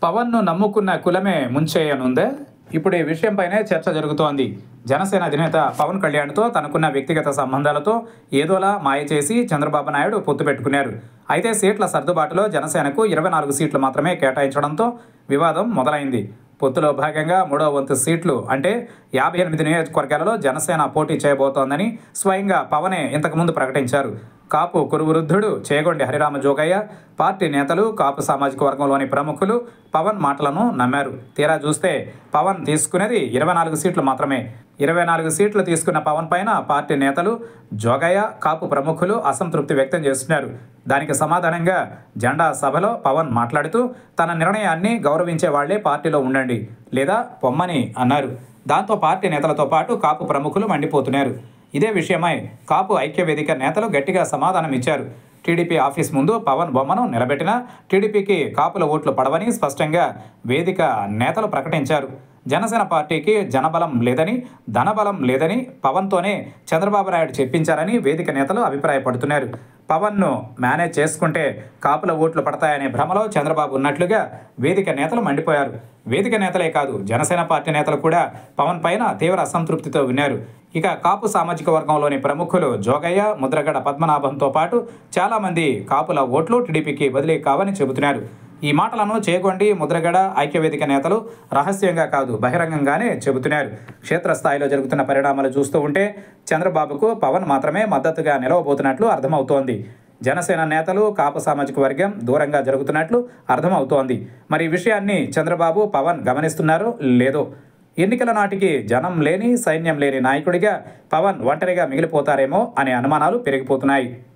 పవన్ను నమ్ముకున్న కులమే ముంచేయనుందే ఇప్పుడు ఈ విషయంపైనే చర్చ జరుగుతోంది జనసేన అధినేత పవన్ కళ్యాణ్తో తనకున్న వ్యక్తిగత సంబంధాలతో ఏదోలా మాయ చేసి చంద్రబాబు నాయుడు పొత్తు పెట్టుకున్నారు అయితే సీట్ల సర్దుబాటులో జనసేనకు ఇరవై నాలుగు సీట్లు మాత్రమే కేటాయించడంతో వివాదం మొదలైంది పొత్తులో భాగంగా మూడో వంతు సీట్లు అంటే యాభై ఎనిమిది నియోజకవర్గాలలో జనసేన పోటీ చేయబోతోందని స్వయంగా పవనే ఇంతకుముందు ప్రకటించారు కాపు కురువృద్ధుడు చేగొండి హరిరామ జోగయ్య పార్టీ నేతలు కాపు సామాజిక వర్గంలోని ప్రముఖులు పవన్ మాటలను నమ్మారు తీరా చూస్తే పవన్ తీసుకునేది ఇరవై నాలుగు సీట్లు మాత్రమే ఇరవై నాలుగు సీట్లు తీసుకున్న పవన్ పైన పార్టీ నేతలు జోగయ్య కాపు ప్రముఖులు అసంతృప్తి వ్యక్తం చేస్తున్నారు దానికి సమాధానంగా జెండా సభలో పవన్ మాట్లాడుతూ తన నిర్ణయాన్ని గౌరవించే వాళ్లే పార్టీలో ఉండండి లేదా పొమ్మని అన్నారు దాంతో పార్టీ నేతలతో పాటు కాపు ప్రముఖులు మండిపోతున్నారు ఇదే విషయమై కాపు ఐక్య వేదిక నేతలు గట్టిగా సమాధానం ఇచ్చారు టీడీపీ ఆఫీస్ ముందు పవన్ బొమ్మను నిలబెట్టినా టీడీపీకి కాపుల ఓట్లు పడవని స్పష్టంగా వేదిక నేతలు ప్రకటించారు జనసేన పార్టీకి జనబలం లేదని ధనబలం లేదని పవన్తోనే చంద్రబాబు నాయుడు చెప్పించారని వేదిక నేతలు అభిప్రాయపడుతున్నారు పవన్ను మేనేజ్ చేసుకుంటే కాపుల ఓట్లు పడతాయనే భ్రమలో చంద్రబాబు ఉన్నట్లుగా వేదిక నేతలు మండిపోయారు వేదిక నేతలే కాదు జనసేన పార్టీ నేతలు కూడా పవన్ పైన తీవ్ర అసంతృప్తితో విన్నారు ఇక కాపు సామాజిక వర్గంలోని ప్రముఖులు జోగయ్య ముద్రగడ పద్మనాభంతో పాటు చాలామంది కాపుల ఓట్లు టీడీపీకి బదిలీ కావని చెబుతున్నారు ఈ మాటలను చేగొండి ముద్రగడ ఐక్యవేదిక నేతలు రహస్యంగా కాదు బహిరంగంగానే చెబుతున్నారు క్షేత్రస్థాయిలో జరుగుతున్న పరిణామాలు చూస్తూ ఉంటే చంద్రబాబుకు పవన్ మాత్రమే మద్దతుగా నిలవబోతున్నట్లు అర్థమవుతోంది జనసేన నేతలు కాపు సామాజిక వర్గం దూరంగా జరుగుతున్నట్లు అర్థమవుతోంది మరి ఈ విషయాన్ని చంద్రబాబు పవన్ గమనిస్తున్నారో లేదో ఎన్నికల నాటికి జనం లేని సైన్యం లేని నాయకుడిగా పవన్ ఒంటరిగా మిగిలిపోతారేమో అనే అనుమానాలు పెరిగిపోతున్నాయి